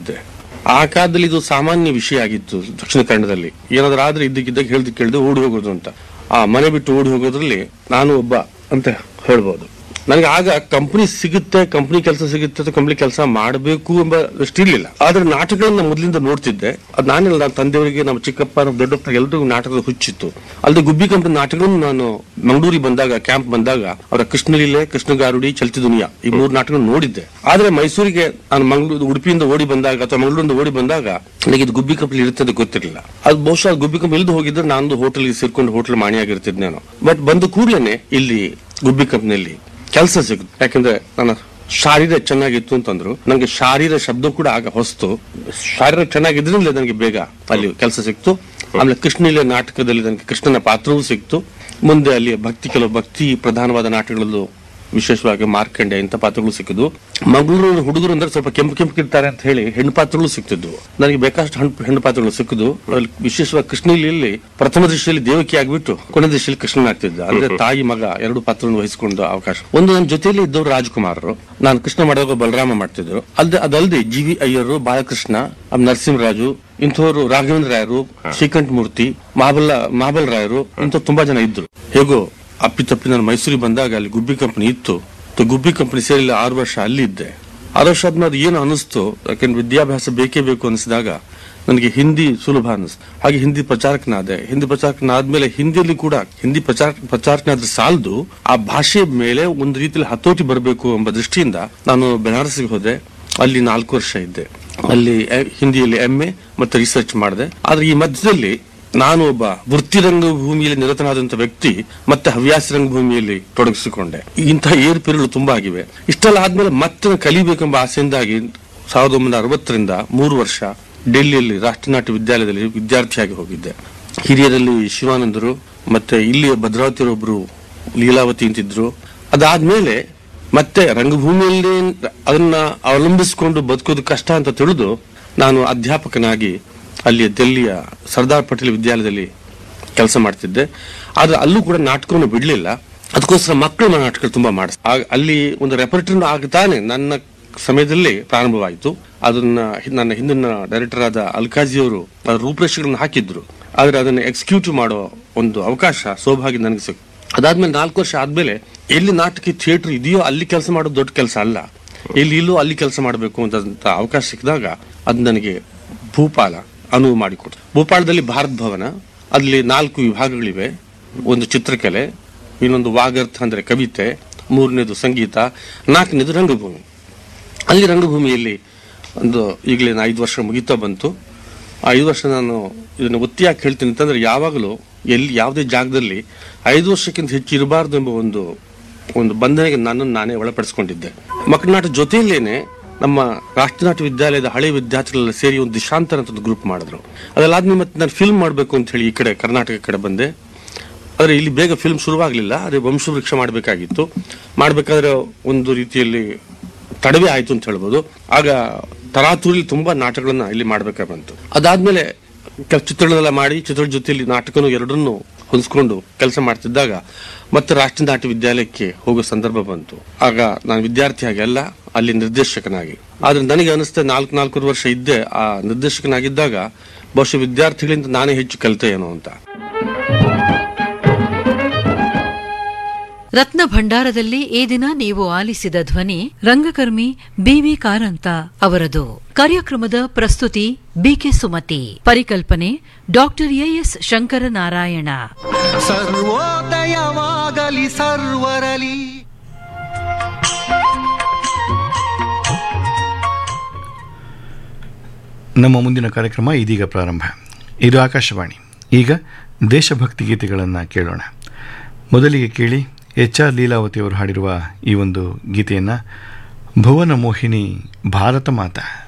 ಇದ್ದೆ ಆ ಕಾಲದಲ್ಲಿ ಇದು ಸಾಮಾನ್ಯ ವಿಷಯ ಆಗಿತ್ತು ದಕ್ಷಿಣ ಕನ್ನಡದಲ್ಲಿ ಏನಾದ್ರೂ ಆದ್ರೆ ಇದ್ದಕ್ಕಿದ್ದಾಗ ಹೇಳ್ದು ಕೇಳ್ದು ಓಡಿ ಹೋಗೋದು ಅಂತ ಆ ಮನೆ ಬಿಟ್ಟು ಓಡಿ ಹೋಗೋದ್ರಲ್ಲಿ ನಾನು ಒಬ್ಬ ಅಂತ ಹೇಳ್ಬೋದು ನನಗೆ ಆಗ ಕಂಪನಿ ಸಿಗುತ್ತೆ ಕಂಪನಿ ಕೆಲಸ ಸಿಗುತ್ತೆ ಕಂಪನಿ ಕೆಲಸ ಮಾಡಬೇಕು ಎಂಬ ದೃಷ್ಟಿ ಇರ್ಲಿಲ್ಲ ಆದ್ರೆ ನಾಟಕಗಳನ್ನ ಮೊದಲಿಂದ ನೋಡ್ತಿದ್ದೆ ಅದು ನಾನಿಲ್ಲ ನನ್ನ ತಂದೆಯವರಿಗೆ ನಮ್ಮ ಚಿಕ್ಕಪ್ಪ ನಮ್ಮ ದೊಡ್ಡಪ್ಪ ಎಲ್ರಿಗೂ ನಾಟಕದ ಹುಚ್ಚಿತ್ತು ಅಲ್ಲದೆ ಗುಬ್ಬಿ ಕಂಪನಿ ನಾಟಕಗಳನ್ನು ನಾನು ಮಂಗಳೂರಿಗೆ ಬಂದಾಗ ಕ್ಯಾಂಪ್ ಬಂದಾಗ ಅವರ ಕೃಷ್ಣಲೀಲೆ ಕೃಷ್ಣಗಾರುಡಿ ಚಲ್ತಿ ದುನಿಯಾ ಈ ಮೂರು ನಾಟಕ ನೋಡಿದ್ದೆ ಆದ್ರೆ ಮೈಸೂರಿಗೆ ನಾನು ಮಂಗಳೂರು ಉಡುಪಿಯಿಂದ ಓಡಿ ಬಂದಾಗ ಅಥವಾ ಮಂಗಳೂರಿಂದ ಓಡಿ ಬಂದಾಗ ನನಗೆ ಇದು ಗುಬ್ಬಿ ಕಂಪನಿ ಇರುತ್ತೆ ಅಂತ ಗೊತ್ತಿರಲಿಲ್ಲ ಅದು ಬಹುಶಃ ಅದು ಗುಬ್ಬಿ ಕಂಪನಿ ಇಲ್ದು ಹೋಗಿದ್ರೆ ನಾನು ಹೋಟೆಲ್ಗೆ ಸೇರ್ಕೊಂಡು ಹೋಟೆಲ್ ಮಾಣಿಯಾಗಿರ್ತಿದ್ದೆ ನಾನು ಬಟ್ ಬಂದ ಕೂಡಲೇ ಇಲ್ಲಿ ಗುಬ್ಬಿ ಕಂಪನಿಯಲ್ಲಿ ಕೆಲಸ ಸಿಗುತ್ತೆ ಯಾಕಂದ್ರೆ ನನ್ನ ಶಾರೀರ ಚೆನ್ನಾಗಿತ್ತು ಅಂತಂದ್ರು ನನಗೆ ಶಾರೀರ ಶಬ್ದ ಕೂಡ ಆಗ ಹೊಸ್ತು ಶಾರೀರ ಚೆನ್ನಾಗಿದ್ರಿಂದ ನನಗೆ ಬೇಗ ಅಲ್ಲಿ ಕೆಲಸ ಸಿಕ್ತು ಆಮೇಲೆ ಕೃಷ್ಣಲೀಲೆ ನಾಟಕದಲ್ಲಿ ನನಗೆ ಕೃಷ್ಣನ ಪಾತ್ರವೂ ಸಿಕ್ತು ಮುಂದೆ ಅಲ್ಲಿ ಭಕ್ತಿ ಕೆಲವು ಭಕ್ತಿ ಪ್ರಧಾನವಾದ ನಾಟಕಗಳಲ್ಲೂ ವಿಶೇಷವಾಗಿ ಮಾರ್ಕಂಡೆ ಇಂಥ ಪಾತ್ರಗಳು ಸಿಕ್ಕಿದ್ವು ಮಂಗಳೂರು ಹುಡುಗರು ಅಂದ್ರೆ ಸ್ವಲ್ಪ ಕೆಂಪು ಕೆಂಪು ಇರ್ತಾರೆ ಅಂತ ಹೇಳಿ ಹೆಣ್ಣು ಪಾತ್ರಗಳು ಸಿಕ್ತಿದ್ವು ನನಗೆ ಬೇಕಷ್ಟು ಹಣ್ಣು ಹೆಣ್ಣು ಪಾತ್ರಗಳು ಸಿಕ್ಕಿದ್ವು ಅದ್ರಲ್ಲಿ ವಿಶೇಷವಾಗಿ ಕೃಷ್ಣಲೀಲೆಯಲ್ಲಿ ಪ್ರಥಮ ದೃಷ್ಟಿಯಲ್ಲಿ ದೇವಕಿ ಆಗ್ಬಿಟ್ಟು ಕೊನೆ ದೃಷ್ಟಿಯಲ್ಲಿ ಕೃಷ್ಣನ್ ಆಗ್ತಿದ್ದ ಅಂದ್ರೆ ತಾಯಿ ಮಗ ಎರಡು ಪಾತ್ರವನ್ನು ವಹಿಸಿಕೊಂಡು ಅವಕಾಶ ಒಂದು ನನ್ನ ಜೊತೆಯಲ್ಲಿ ಇದ್ದವರು ರಾಜ್ಕುಮಾರರು ನಾನು ಕೃಷ್ಣ ಮಾಡುವಾಗ ಬಲರಾಮ ಮಾಡ್ತಿದ್ರು ಅಲ್ದೆ ಅದಲ್ಲದೆ ಜಿ ವಿ ಅಯ್ಯರು ಬಾಲಕೃಷ್ಣ ಆಮ್ ನರಸಿಂಹರಾಜು ಇಂಥವರು ರಾಘವೇಂದ್ರ ರಾಯರು ಶ್ರೀಕಂಠ ಮೂರ್ತಿ ಮಹಾಬಲ ಮಹಾಬಲ ರಾಯರು ಇಂಥ ತುಂಬಾ ಜನ ಇದ್ರು ಹೇಗೋ ಅಪ್ಪಿತಪ್ಪಿ ನಾನು ಮೈಸೂರಿಗೆ ಬಂದಾಗ ಅಲ್ಲಿ ಗುಬ್ಬಿ ಕಂಪನಿ ಇತ್ತು ತ- ಗುಬ್ಬಿ ಕಂಪನಿ ಸೇರಿ ಆರು ವರ್ಷ ಅಲ್ಲಿ ಇದ್ದೆ ಆರು ವರ್ಷ ಆದ್ಮೇಲೆ ಅದು ಏನು ಅನಿಸ್ತು ಯಾಕೆಂದ್ರೆ ವಿದ್ಯಾಭ್ಯಾಸ ಬೇಕೇ ಬೇಕು ಅನಿಸಿದಾಗ ನನಗೆ ಹಿಂದಿ ಸುಲಭ ಅನಿಸ್ತು ಹಾಗೆ ಹಿಂದಿ ಪ್ರಚಾರಕನಾದೆ ಹಿಂದಿ ಪ್ರಚಾರಕನಾದ್ಮೇಲೆ ಹಿಂದಿಯಲ್ಲಿ ಕೂಡ ಹಿಂದಿ ಪ್ರಚಾರ ಪ್ರಚಾರಕನಾದ್ರೆ ಸಾಲದು ಆ ಭಾಷೆ ಮೇಲೆ ಒಂದು ರೀತಿಯಲ್ಲಿ ಹತೋಟಿ ಬರಬೇಕು ಎಂಬ ದೃಷ್ಟಿಯಿಂದ ನಾನು ಬೆನಾರಸ್ಗೆ ಹೋದೆ ಅಲ್ಲಿ ನಾಲ್ಕು ವರ್ಷ ಇದ್ದೆ ಅಲ್ಲಿ ಎ- ಹಿಂದಿಯಲ್ಲಿ ಎಂ ಎ ಮತ್ತೆ ರಿಸರ್ಚ್ ಮಾಡಿದೆ ಆದ್ರೆ ಈ ಮಧ್ಯದಲ್ಲಿ ನಾನು ಒಬ್ಬ ವೃತ್ತಿ ರಂಗಭೂಮಿಯಲ್ಲಿ ನಿರತನಾದಂತ ವ್ಯಕ್ತಿ ಮತ್ತೆ ಹವ್ಯಾಸ ರಂಗಭೂಮಿಯಲ್ಲಿ ತೊಡಗಿಸಿಕೊಂಡೆ ಇಂತಹ ಏರುಪೇರುಗಳು ತುಂಬಾ ಆಗಿವೆ ಇಷ್ಟೆಲ್ಲ ಆದ್ಮೇಲೆ ಮತ್ತೆ ನಾನು ಕಲಿಬೇಕೆಂಬ ಆಸೆಯಿಂದಾಗಿ ಸಾವಿರದ ಒಂಬೈನೂರ ಅರವತ್ತರಿಂದ ಮೂರು ವರ್ಷ ಡೆಲ್ಲಿಯಲ್ಲಿ ರಾಷ್ಟ್ರೀಯ ನಾಟ್ಯ ವಿದ್ಯಾಲಯದಲ್ಲಿ ವಿದ್ಯಾರ್ಥಿಯಾಗಿ ಹೋಗಿದ್ದೆ ಹಿರಿಯರಲ್ಲಿ ಶಿವಾನಂದರು ಮತ್ತೆ ಇಲ್ಲಿ ಭದ್ರಾವತಿಯೊಬ್ಬರು ಲೀಲಾವತಿ ಅಂತಿದ್ರು ಅದಾದ್ಮೇಲೆ ಮತ್ತೆ ರಂಗಭೂಮಿಯಲ್ಲಿ ಅದನ್ನ ಅವಲಂಬಿಸಿಕೊಂಡು ಬದುಕೋದು ಕಷ್ಟ ಅಂತ ತಿಳಿದು ನಾನು ಅಧ್ಯಾಪಕನಾಗಿ ಅಲ್ಲಿ ದೆಲ್ಲಿಯ ಸರ್ದಾರ್ ಪಟೇಲ್ ವಿದ್ಯಾಲಯದಲ್ಲಿ ಕೆಲಸ ಮಾಡ್ತಿದ್ದೆ ಆದ್ರೆ ಅಲ್ಲೂ ಕೂಡ ನಾಟಕವನ್ನು ಬಿಡ್ಲಿಲ್ಲ ಅದಕ್ಕೋಸ್ಕರ ಮಕ್ಕಳ ನಾಟಕ ತುಂಬಾ ಮಾಡಿಸ್ ಆಗ- ಅಲ್ಲಿ ಒಂದು ರೆಪರ್ಟರಿ ಆಗ್ತಾನೆ ನನ್ನ ಸಮಯದಲ್ಲಿ ಪ್ರಾರಂಭವಾಯಿತು ಅದನ್ನ ಹಿ- ನನ್ನ ಹಿಂದಿನ ಡೈರೆಕ್ಟರ್ ಆದ ಅಲ್ಕಾಜಿಯವರು ಅದರ ರೂಪರೇಷೆಗಳನ್ನು ಹಾಕಿದ್ರು ಆದ್ರೆ ಅದನ್ನ ಎಕ್ಸಿಕ್ಯೂಟಿವ್ ಮಾಡೋ ಒಂದು ಅವಕಾಶ ಸೌಭಾಗ್ಯ ನನಗೆ ಸಿಕ್ತು ಅದಾದ್ಮೇಲೆ ನಾಲ್ಕು ವರ್ಷ ಆದ್ಮೇಲೆ ಎಲ್ಲಿ ನಾಟಕ ಥಿಯೇಟರ್ ಇದೆಯೋ ಅಲ್ಲಿ ಕೆಲಸ ಮಾಡೋದು ದೊಡ್ಡ ಕೆಲಸ ಅಲ್ಲ ಇಲ್ಲಿ ಇಲ್ಲೂ ಅಲ್ಲಿ ಕೆಲಸ ಮಾಡಬೇಕು ಅಂತ ಅವಕಾಶ ಸಿಕ್ಕಿದಾಗ ಅದು ನನಗೆ ಭೂಪಾಲ ಅನುವು ಮಾಡಿಕೊಡ್ತು ಭೂಪಾಲದಲ್ಲಿ ಭಾರತ್ ಭವನ ಅಲ್ಲಿ ನಾಲ್ಕು ವಿಭಾಗಗಳಿವೆ ಒಂದು ಚಿತ್ರಕಲೆ ಇನ್ನೊಂದು ವಾಗರ್ಥ ಅಂದ್ರೆ ಕವಿತೆ ಮೂರನೇದು ಸಂಗೀತ ನಾಲ್ಕನೇದು ರಂಗಭೂಮಿ ಅಲ್ಲಿ ರಂಗಭೂಮಿಯಲ್ಲಿ ಒಂದು ಈಗಲೇ ಐದು ವರ್ಷ ಮುಗಿತಾ ಬಂತು ಆ ಐದು ವರ್ಷ ನಾನು ಇದನ್ನು ಒತ್ತಿಯಾಗಿ ಹೇಳ್ತೀನಿ ಅಂತಂದ್ರೆ ಯಾವಾಗಲೂ ಎಲ್ಲಿ ಯಾವುದೇ ಜಾಗದಲ್ಲಿ ಐದು ವರ್ಷಕ್ಕಿಂತ ಹೆಚ್ಚು ಇರಬಾರ್ದು ಎಂಬ ಒಂದು ಒಂದು ಬಂಧನೆಗೆ ನನ್ನನ್ನು ನಾನೇ ಒಳಪಡಿಸಿಕೊಂಡಿದ್ದೆ ಮಕ್ಕಳ ನಾಟ ಜೊತೆಯಲ್ಲೇನೆ ನಮ್ಮ ರಾಷ್ಟ್ರೀಯ ನಾಟ್ಯ ವಿದ್ಯಾಲಯದ ಹಳೆ ವಿದ್ಯಾರ್ಥಿಗಳೆಲ್ಲ ಸೇರಿ ಒಂದು ದಿಶಾಂತರ ಅಂತ ಒಂದು ಗ್ರೂಪ್ ಮಾಡಿದ್ರು ಅದಲ್ಲಾದ್ಮೇಲೆ ಮತ್ತೆ ನಾನು ಫಿಲ್ಮ್ ಮಾಡಬೇಕು ಅಂತ ಹೇಳಿ ಈ ಕಡೆ ಕರ್ನಾಟಕ ಕಡೆ ಬಂದೆ ಆದ್ರೆ ಇಲ್ಲಿ ಬೇಗ ಫಿಲ್ಮ್ ಶುರುವಾಗಲಿಲ್ಲ ಅದೇ ವಂಶವೃಕ್ಷ ಮಾಡಬೇಕಾಗಿತ್ತು ಮಾಡಬೇಕಾದ್ರೆ ಒಂದು ರೀತಿಯಲ್ಲಿ ತಡವೇ ಆಯ್ತು ಅಂತ ಹೇಳ್ಬೋದು ಆಗ ತರಾತುರಿ ತುಂಬಾ ನಾಟಕಗಳನ್ನ ಇಲ್ಲಿ ಮಾಡ್ಬೇಕಾಗಿ ಬಂತು ಅದಾದ್ಮೇಲೆ ಕೆಲ ಚಿತ್ರಗಳನ್ನೆಲ್ಲ ಮಾಡಿ ಚಿತ್ರದ ಜೊತೆಯಲ್ಲಿ ನಾಟಕನು ಎರಡನ್ನೂ ಹೊಂದಿಸ್ಕೊಂಡು ಕೆಲಸ ಮಾಡ್ತಿದ್ದಾಗ ಮತ್ತೆ ರಾಷ್ಟ್ರೀಯ ನಾಟ್ಯ ವಿದ್ಯಾಲಯಕ್ಕೆ ಹೋಗೋ ಸಂದರ್ಭ ಬಂತು ಆಗ ನಾನು ವಿದ್ಯಾರ್ಥಿಯಾಗಿ ಅಲ್ಲ ಅಲ್ಲಿ ನಿರ್ದೇಶಕನಾಗಿ ಆದ್ರೆ ನನಗೆ ಅನಿಸ್ತಾ ನಾಲ್ಕು ನಾಲ್ಕೂವರೆ ವರ್ಷ ಇದ್ದೆ ಆ ನಿರ್ದೇಶಕನಾಗಿದ್ದಾಗ ಬಹುಶಃ ವಿದ್ಯಾರ್ಥಿಗಳಿಂದ ನಾನೇ ಹೆಚ್ಚು ಕಲಿತೆ ಏನೋ ಅಂತ ರತ್ನ ಭಂಡಾರದಲ್ಲಿ ಈ ದಿನ ನೀವು ಆಲಿಸಿದ ಧ್ವನಿ ರಂಗಕರ್ಮಿ ಬಿವಿ ಕಾರಂತ ಅವರದು ಕಾರ್ಯಕ್ರಮದ ಪ್ರಸ್ತುತಿ ಬಿಕೆ ಸುಮತಿ ಪರಿಕಲ್ಪನೆ ಡಾಕ್ಟರ್ ಎಎಸ್ ಶಂಕರನಾರಾಯಣ ಸರ್ವೋದಯವಾಗಲಿ ಸರ್ವರಲಿ ನಮ್ಮ ಮುಂದಿನ ಕಾರ್ಯಕ್ರಮ ಇದೀಗ ಪ್ರಾರಂಭ ಇದು ಆಕಾಶವಾಣಿ ಈಗ ದೇಶಭಕ್ತಿ ಗೀತೆಗಳನ್ನು ಕೇಳೋಣ ಮೊದಲಿಗೆ ಕೇಳಿ ಎಚ್ ಆರ್ ಲೀಲಾವತಿಯವರು ಹಾಡಿರುವ ಈ ಒಂದು ಗೀತೆಯನ್ನು ಭುವನ ಮೋಹಿನಿ ಭಾರತ ಮಾತಾ